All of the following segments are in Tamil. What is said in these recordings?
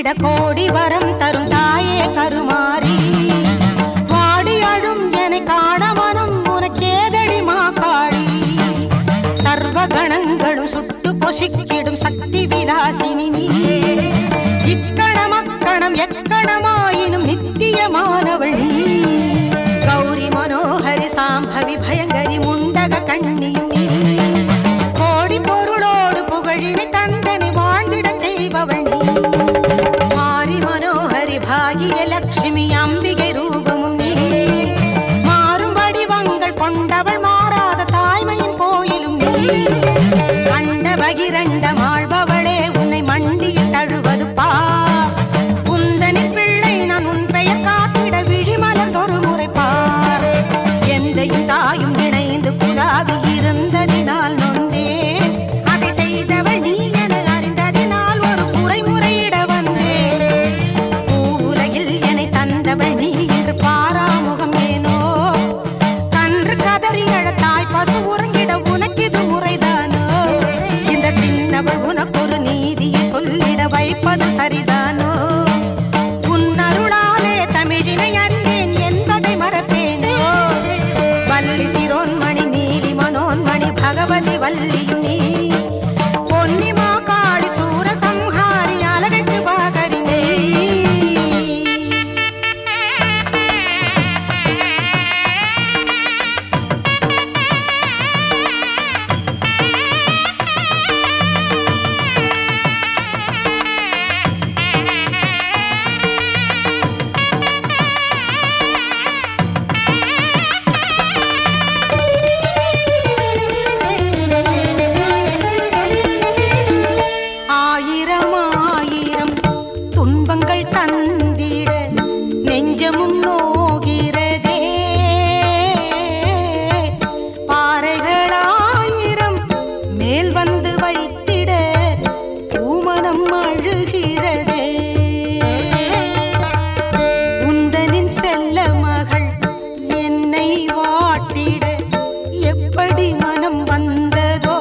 வந்திட கோடி வரம் தரும் தாயே கருமாறி வாடி அழும் என காண மனம் உனக்கேதடி மாகாடி சர்வ கணங்களும் சுட்டு பொசிக்கிடும் சக்தி விலாசினி நீயே இக்கணம் அக்கணம் எக்கணமாயினும் நித்தியமானவள் நீ கௌரி மனோஹரி சாம்பவி பயங்கரி முண்டக கண்ணியும் நீ கோடி பொருளோடு புகழினை தந்தனை வாழ்ந்திடச் செய்பவள் நீ மாரி மனோஹரி பாகிய லட்சுமி அம்பிகை ரூபமும் நீ மாறும் வடிவங்கள் கொண்டவள் மாறாத தாய்மையின் கோயிலும் நீ கண்ட பகிரண்ட மாழ்பவளே உன்னை மண்டியில் தழுவது பார் உந்தனின் பிள்ளை நான் உன் பெயர் காத்திட விழிமலர்ந்தொரு முறை பார் எந்தையும் தாயும் இணைந்து குழாவி இருந்ததினால் நொந்தேன் அதை செய்தவள் நீ என அறிந்ததினால் ஒரு குறை முறையிட வந்தேன் பூவுலகில் என்னை தந்தவள் நீ என்று பாராமுகம் ஏனோ கன்று கதறி அழத்தாய் பசு உறங்கிட உனக்கிது முறைதானோ இந்த சின்னவள் உனக்கொரு நீதியை சொல்லிட வைப்பது சரிதானோ உன் அருளாலே தமிழினை அறிந்தேன் என்பதை மறப்பேனோ வள்ளி சிரோன்மணி நீலி மனோன்மணி பகவதி வள்ளியும் நீ பொன்னிமா காடி சூரசம்ஹாரி அழகட்டு பாகரி நீ ஆயிரம் ஆயிரம் துன்பங்கள் தந்திட நெஞ்சமும் நோகிறதே பாறைகளாயிரம் மேல் வந்து வைத்திட பூமனம் அழுகிறதே உந்தனின் செல்ல மகள் என்னை வாட்டிட எப்படி மனம் வந்ததோ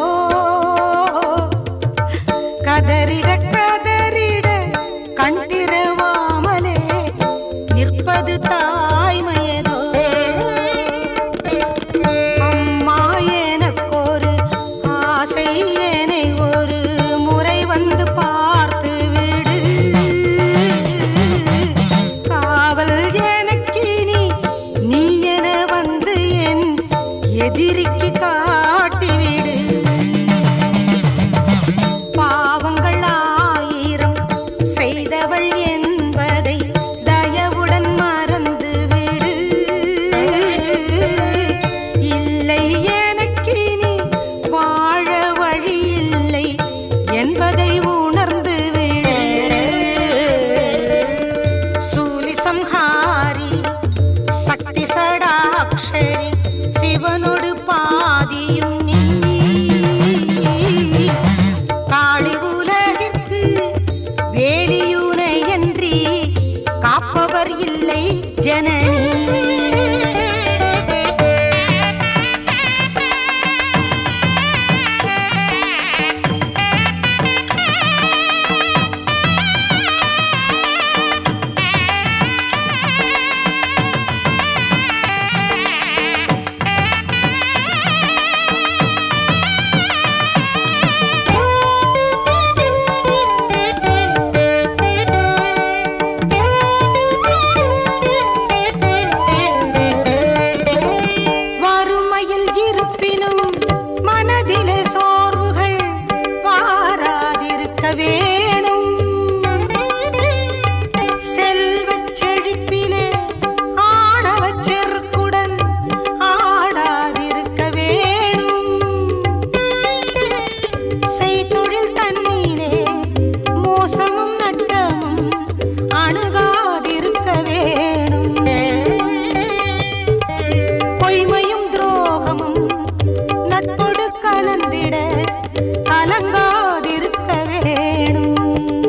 கதறிட கதறிட கண் திறவாமலே நிற்பது தாய்மையதோ அம்மா எனக்கொரு ஆசை என்னை ஒரு முறை வந்து பார்த்து விடு காவல் எனக்கினி நீ என வந்து என் எதிரிக்கு காட்டிவிடு பாவங்கள் ஆயிரம் செய்தவள் என்பதை தயவுடன் மறந்து விடு இல்லை எனக்கினி வாழ வழி இல்லை என்பதை உணர்ந்து விடு சூலி சம்ஹாரி சக்தி சடாக்ஷரி சிவனொடு பாதியும் நீ காளி உலகிற்கு வேலியுனையன்றி காப்பவர் இல்லை ஜனனி வறுமையில் இருப்பினும் மனதிலே சோர்வுகள் வாராதிருக்க வேணும் செல்வச் செழிப்பிலே ஆணவச் செருக்குடன் ஆடாதிருக்க வேணும் செய்தொழில் தண்ணீரே மோசமும் நட்டமும் அணுகாதிருக்க வேணும் பொய்மையும் துரோகமும் நட்பொடு கலந்திட கலங்காதிருக்க வேணும்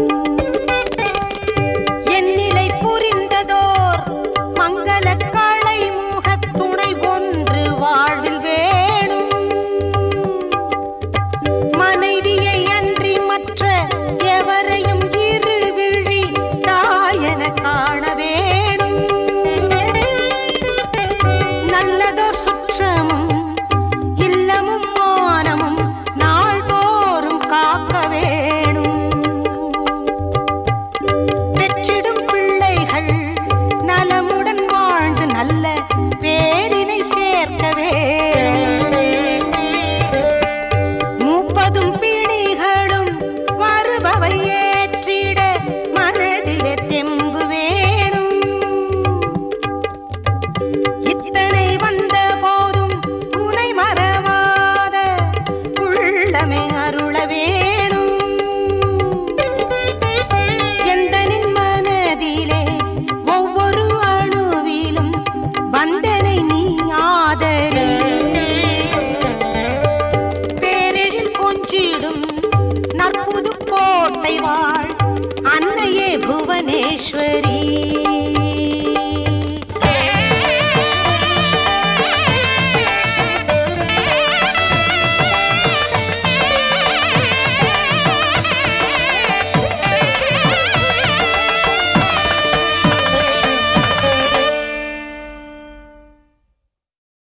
என் நிலை புரிந்ததோர் மங்கள களை முகத்துணை ஒன்று வாழ்வில் வேணும் மனைவியை